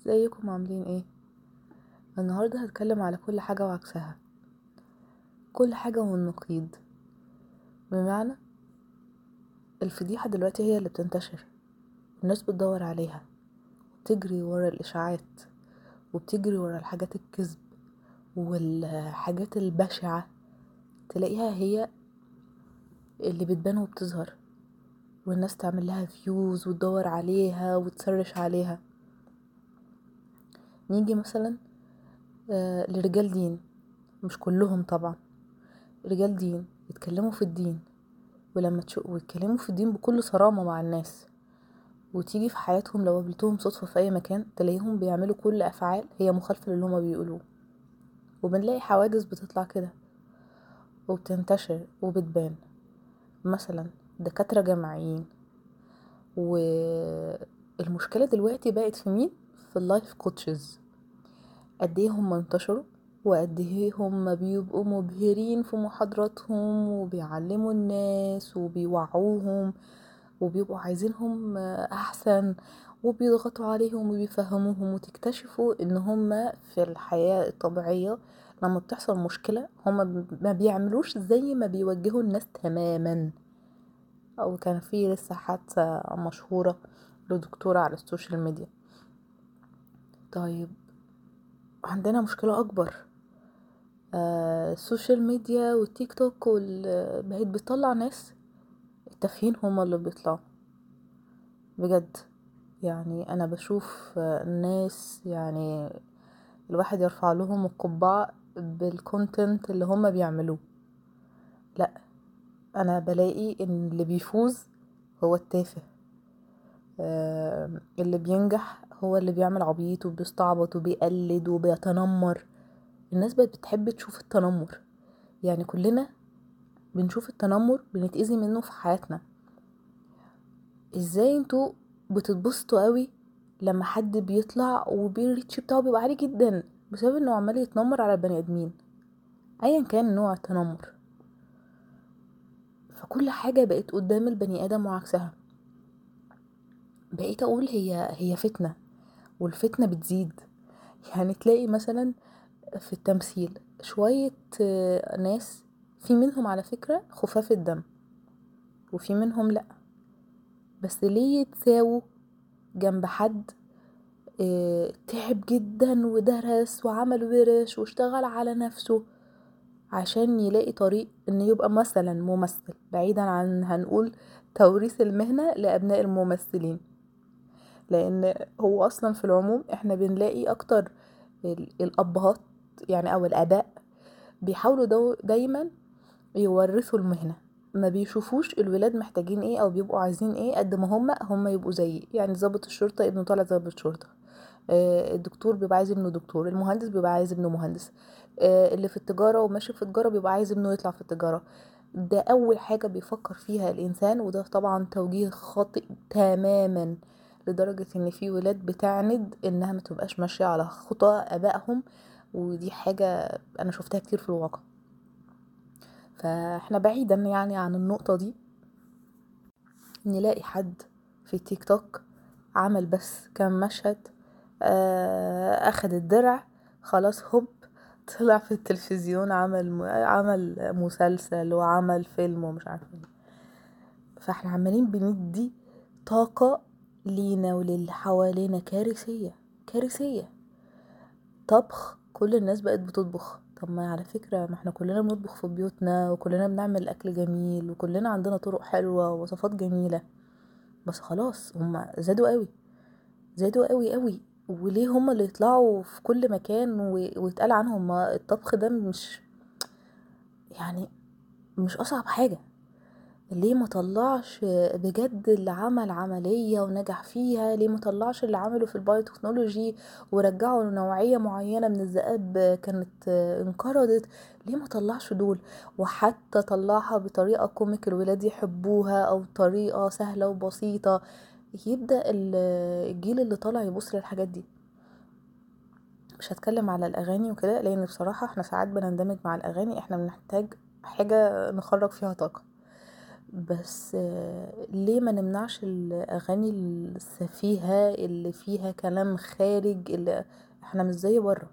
ازيكم عاملين ايه النهارده هتكلم على كل حاجه وعكسها كل حاجه والنقيض بمعنى الفضيحه دلوقتي هي اللي بتنتشر الناس بتدور عليها وبتجري ورا الاشاعات وبتجري ورا الحاجات الكذب والحاجات البشعه تلاقيها هي اللي بتبان وبتظهر والناس تعمل لها فيوز وتدور عليها وتسرش عليها نيجي مثلا آه، لرجال دين مش كلهم طبعا رجال دين يتكلموا في الدين ولما تشوف ويتكلموا في الدين بكل صرامة مع الناس وتيجي في حياتهم لو قابلتهم صدفة في أي مكان تلاقيهم بيعملوا كل أفعال هي مخالفة للي هما بيقولوه وبنلاقي حوادث بتطلع كده وبتنتشر وبتبان مثلا دكاترة جامعيين والمشكلة دلوقتي بقت في مين؟ في اللايف كوتشز قد ايه هم انتشروا وقد ايه هم بيبقوا مبهرين في محاضراتهم وبيعلموا الناس وبيوعوهم وبيبقوا عايزينهم احسن وبيضغطوا عليهم وبيفهموهم وتكتشفوا ان هم في الحياة الطبيعية لما بتحصل مشكلة هم ما بيعملوش زي ما بيوجهوا الناس تماما او كان في لسه حادثة مشهورة لدكتورة على السوشيال ميديا طيب عندنا مشكلة أكبر آه السوشيال ميديا والتيك توك وال- بقت بتطلع ناس التافهين هما اللي بيطلعوا بجد يعني أنا بشوف آه، ناس يعني الواحد يرفع لهم القبعة بالكونتنت اللي هما بيعملوه لا أنا بلاقي إن اللي بيفوز هو التافه آه، اللي بينجح هو اللي بيعمل عبيط وبيستعبط وبيقلد وبيتنمر الناس بقت بتحب تشوف التنمر يعني كلنا بنشوف التنمر بنتأذي منه في حياتنا ازاي انتوا بتتبسطوا قوي لما حد بيطلع وبالريتش بتاعه بيبقى عالي جدا بسبب انه عمال يتنمر على البني ادمين ايا كان نوع التنمر فكل حاجة بقت قدام البني ادم وعكسها بقيت اقول هي هي فتنة والفتنة بتزيد يعني تلاقي مثلا في التمثيل شوية آه، ناس في منهم على فكرة خفاف الدم وفي منهم لأ بس ليه يتساووا جنب حد آه، تعب جدا ودرس وعمل ورش واشتغل على نفسه عشان يلاقي طريق ان يبقى مثلا ممثل بعيدا عن هنقول توريث المهنة لأبناء الممثلين لان هو اصلا في العموم احنا بنلاقي اكتر ال- الابهات يعني او الاباء بيحاولوا دو دايما يورثوا المهنة ما بيشوفوش الولاد محتاجين ايه او بيبقوا عايزين ايه قد ما هم هم يبقوا زيه يعني ضابط الشرطة ابنه طالع ضابط شرطة آه، الدكتور بيبقى عايز ابنه دكتور المهندس بيبقى عايز ابنه مهندس آه، اللي في التجارة وماشي في التجارة بيبقى عايز ابنه يطلع في التجارة ده أول حاجة بيفكر فيها الإنسان وده طبعا توجيه خاطئ تماما لدرجة إن في ولاد بتعند إنها ما تبقاش ماشية على خطى آبائهم ودي حاجة أنا شفتها كتير في الواقع فاحنا بعيدا يعني عن النقطة دي نلاقي حد في تيك توك عمل بس كام مشهد آه، اخد الدرع خلاص هوب طلع في التلفزيون عمل عمل مسلسل وعمل فيلم ومش عارفه ايه فاحنا عمالين بندي طاقة لينا وللي حوالينا كارثية كارثية طبخ كل الناس بقت بتطبخ طب ما على فكرة ما احنا كلنا بنطبخ في بيوتنا وكلنا بنعمل أكل جميل وكلنا عندنا طرق حلوة ووصفات جميلة بس خلاص هما زادوا قوي زادوا قوي قوي وليه هما اللي يطلعوا في كل مكان و- ويتقال عنهم ما الطبخ ده مش يعني مش أصعب حاجة ليه ما طلعش بجد اللي عمل عملية ونجح فيها ليه ما طلعش اللي عمله في البايوتكنولوجي ورجعوا نوعية معينة من الذئاب كانت انقرضت ليه ما طلعش دول وحتى طلعها بطريقة كوميك الولاد يحبوها او طريقة سهلة وبسيطة يبدأ ال- الجيل اللي طالع يبص للحاجات دي مش هتكلم على الاغاني وكده لان بصراحة احنا ساعات بنندمج مع الاغاني احنا بنحتاج حاجة نخرج فيها طاقة بس آه، ليه ما نمنعش الاغاني السفيهة اللي فيها كلام خارج اللي احنا مش زي بره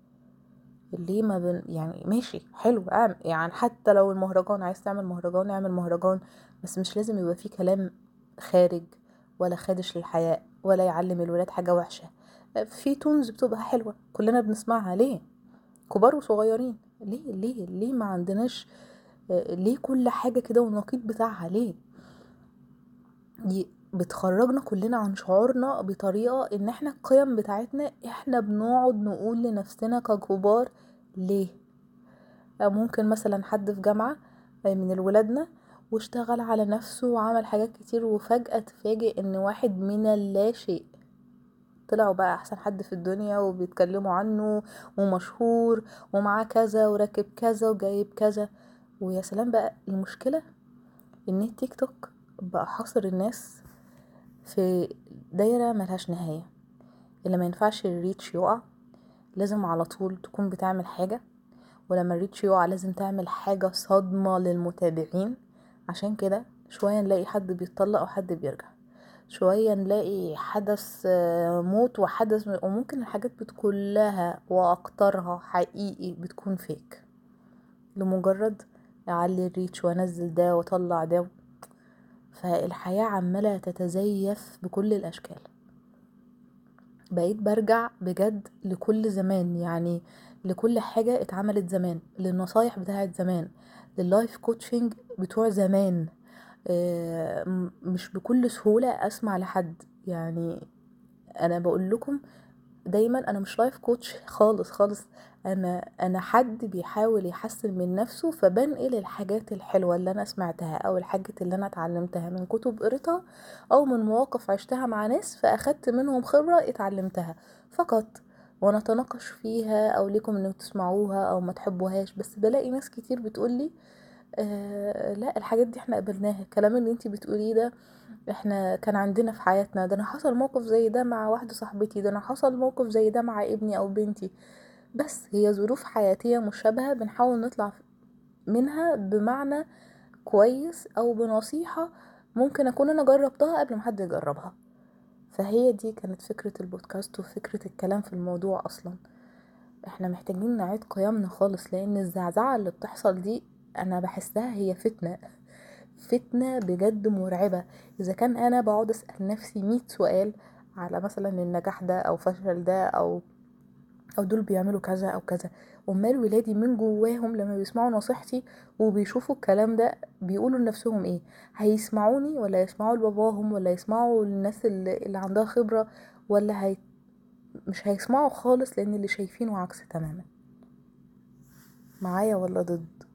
ليه ما بن يعني ماشي حلو اعمل يعني حتى لو المهرجان عايز تعمل مهرجان اعمل مهرجان بس مش لازم يبقى فيه كلام خارج ولا خادش للحياء ولا يعلم الولاد حاجة وحشة في تونز بتبقى حلوة كلنا بنسمعها ليه كبار وصغيرين ليه ليه ليه ما عندناش ليه كل حاجة كده والنقيض بتاعها ليه ي- بتخرجنا كلنا عن شعورنا بطريقة ان احنا القيم بتاعتنا احنا بنقعد نقول لنفسنا ككبار ليه أو ممكن مثلا حد في جامعة من الولادنا واشتغل على نفسه وعمل حاجات كتير وفجأة تفاجئ ان واحد من اللا شيء طلعوا بقى احسن حد في الدنيا وبيتكلموا عنه ومشهور ومعاه كذا وراكب كذا وجايب كذا ويا سلام بقى المشكلة ان التيك توك بقى حاصر الناس في دايرة ملهاش نهاية اللي ما ينفعش الريتش يقع لازم على طول تكون بتعمل حاجة ولما الريتش يقع لازم تعمل حاجة صدمة للمتابعين عشان كده شوية نلاقي حد بيتطلق أو حد بيرجع شوية نلاقي حدث آه، موت وحدث وممكن الحاجات بت- كلها وأكترها حقيقي بتكون فيك لمجرد أعلي الريتش وأنزل ده وأطلع ده فالحياة عمالة تتزيف بكل الأشكال بقيت برجع بجد لكل زمان يعني لكل حاجة اتعملت زمان للنصايح بتاعت زمان لللايف كوتشنج بتوع زمان آه، م- مش بكل سهولة أسمع لحد يعني أنا بقول لكم دايما أنا مش لايف كوتش خالص خالص أنا أنا حد بيحاول يحسن من نفسه فبنقل الحاجات الحلوة اللي أنا سمعتها أو الحاجات اللي أنا اتعلمتها من كتب قريتها أو من مواقف عشتها مع ناس فأخدت منهم خبرة اتعلمتها فقط ونتناقش فيها أو ليكم إنكم تسمعوها أو ما تحبوهاش بس بلاقي ناس كتير بتقولي آه لا الحاجات دي احنا قبلناها الكلام اللي انتي بتقوليه ده احنا كان عندنا في حياتنا ده انا حصل موقف زي ده مع واحدة صاحبتي ده انا حصل موقف زي ده مع ابني او بنتي بس هي ظروف حياتية مشابهة بنحاول نطلع منها بمعنى كويس او بنصيحة ممكن اكون انا جربتها قبل ما حد يجربها فهي دي كانت فكرة البودكاست وفكرة الكلام في الموضوع اصلا احنا محتاجين نعيد قيمنا خالص لان الزعزعة اللي بتحصل دي انا بحسها هي فتنة فتنة بجد مرعبة اذا كان انا بقعد اسأل نفسي مية سؤال على مثلا النجاح ده او فشل ده او او دول بيعملوا كذا او كذا امال ولادي من جواهم لما بيسمعوا نصيحتي وبيشوفوا الكلام ده بيقولوا لنفسهم ايه هيسمعوني ولا يسمعوا لباباهم ولا يسمعوا للناس اللي, اللي عندها خبرة ولا هي مش هيسمعوا خالص لان اللي شايفينه عكس تماما معايا ولا ضد